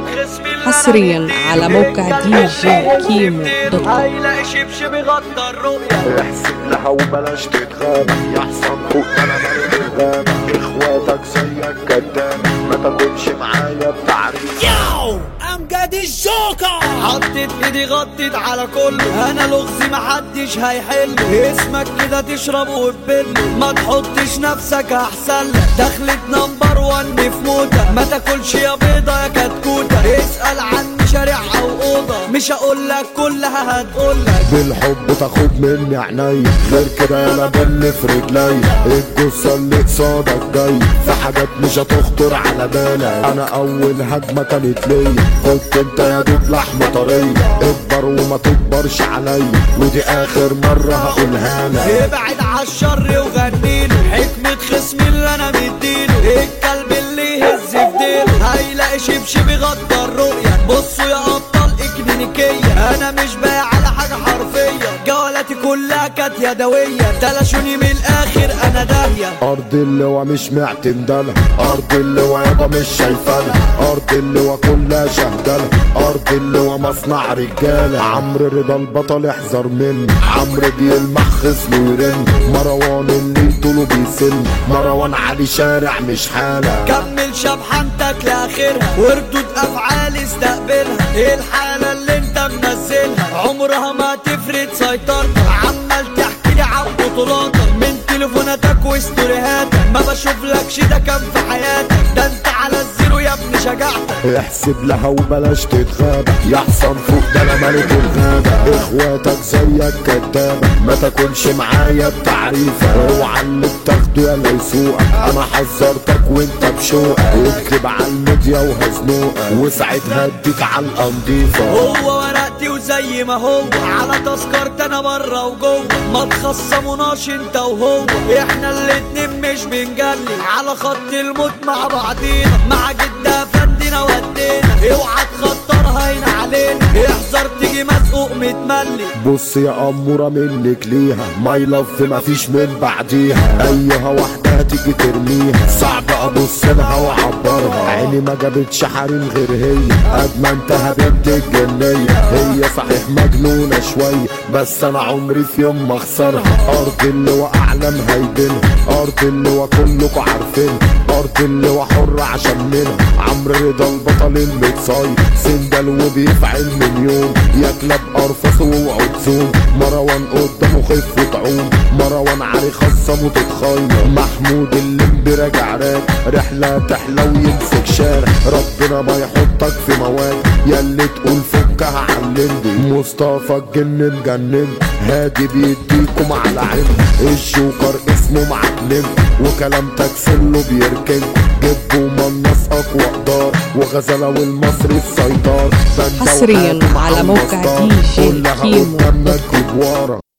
حصريا على موقع دي جي كيمو دوت كوم هيلاقي شبشب يغطى الرؤية احسب لها وبلاش تتغاب يحصل فوق انا مالي الغاب اخواتك زيك كداب ما تاكلش معايا بتعريف امجد الجوكر حطيت ايدي غطيت على كله انا لغزي محدش هيحل اسمك كده تشرب وتبل ما تحطش نفسك احسن لك دخلت نمبر وان في موتة ما تاكلش يا بيضة يا كتكوتة اسأل عني شارع او اوضة مش هقولك كلها هتقولك بالحب تاخد مني عينيا غير كده يا بل في رجلي الجثة اللي قصادك جاي في حاجات مش هتخطر على بالك انا اول هجمة كانت ليا كنت انت يا دوب لحم طرية اكبر وما تكبرش عليا ودي اخر مرة هقولها لك ابعد عالشر وغنيله حكمة خصمي اللي انا مديله الكلب اللي يهز في ديله هيلاقي شبشب يغطى الرؤية بصوا يا ابطال اكلينيكية انا مش بايع على حاجة حرفية جولاتي كلها كانت يدوية تلاشوني من الاخر انا داهية ارض اللواء مش معتمدلها ارض اللواء يابا مش شايفالها ارض اللواء كلها شهدلها ارض اللواء مصنع رجاله عمرو رضا البطل احذر مني عمرو بيلمح خصمه يرن مروان اللي طوله بيسن مروان علي شارع مش حاله كمل شبحنتك لاخرها وردود افعال استقبلها ايه الحالة اللي انت منزلها عمرها ما تفرد سيطرتك عمال تحكي لي عن بطولاتك من تليفوناتك وستوريهاتك ما بشوفلكش ده كان في حياتك ده انت على الزيرو يا ابني شجاعتك احسب لها وبلاش تتغابى يحصل فوق ده انا ملك الغابة اخواتك زيك كدابة ما تاكلش معايا بتعريفة اوعى اللي بتاخده يا لا يسوقك انا حذرتك وانت بشوقك اكتب على الميديا وهزنوقك وساعتها اديك على الانضيفة هو ورقتي وزي ما هو على تذكرت انا بره وجوه ما تخصموناش انت وهو احنا الاتنين مش بنجلي على خط الموت مع بعضينا مع جدة فندنا ودينا اوعى تخطرها هنا علينا احذر تيجي مسقوق متملي بص يا أمورة منك ليها ماي لاف مفيش من بعديها أيها واحدة هتيجي ترميها صعب أبص لها وأعبرها عيني ما جابتش حريم غير هي قد ما انتهى بنت الجنية هي صحيح مجنونة شوية بس أنا عمري في يوم ما أخسرها أرض اللي أعلم هيبنها أرض اللي كلكوا عارفينها أرض اللي حر عشان منها عمرو رضا البطل المتصايد سندل وبيفعل مليون يا كلاب ارفص واوعوا تزوم مروان قدامه خف تعوم مروان علي خصم وتتخير محمود اللي راجع راك رحله تحلى ويمسك شارع ربنا ما يحطك في مواد يا اللي تقول فكها علمني مصطفى الجن مجنن هادي بيديكم على عين الجوكر اسمه معلم وكلام تكسله بيركن جيب ومنص اقوى قدار وغزله والمصري السيطار بندة حصريا وحاتم على موقع المصدر. دي جي كلها كيمو قدامنا دوت كوم. تجيب ورا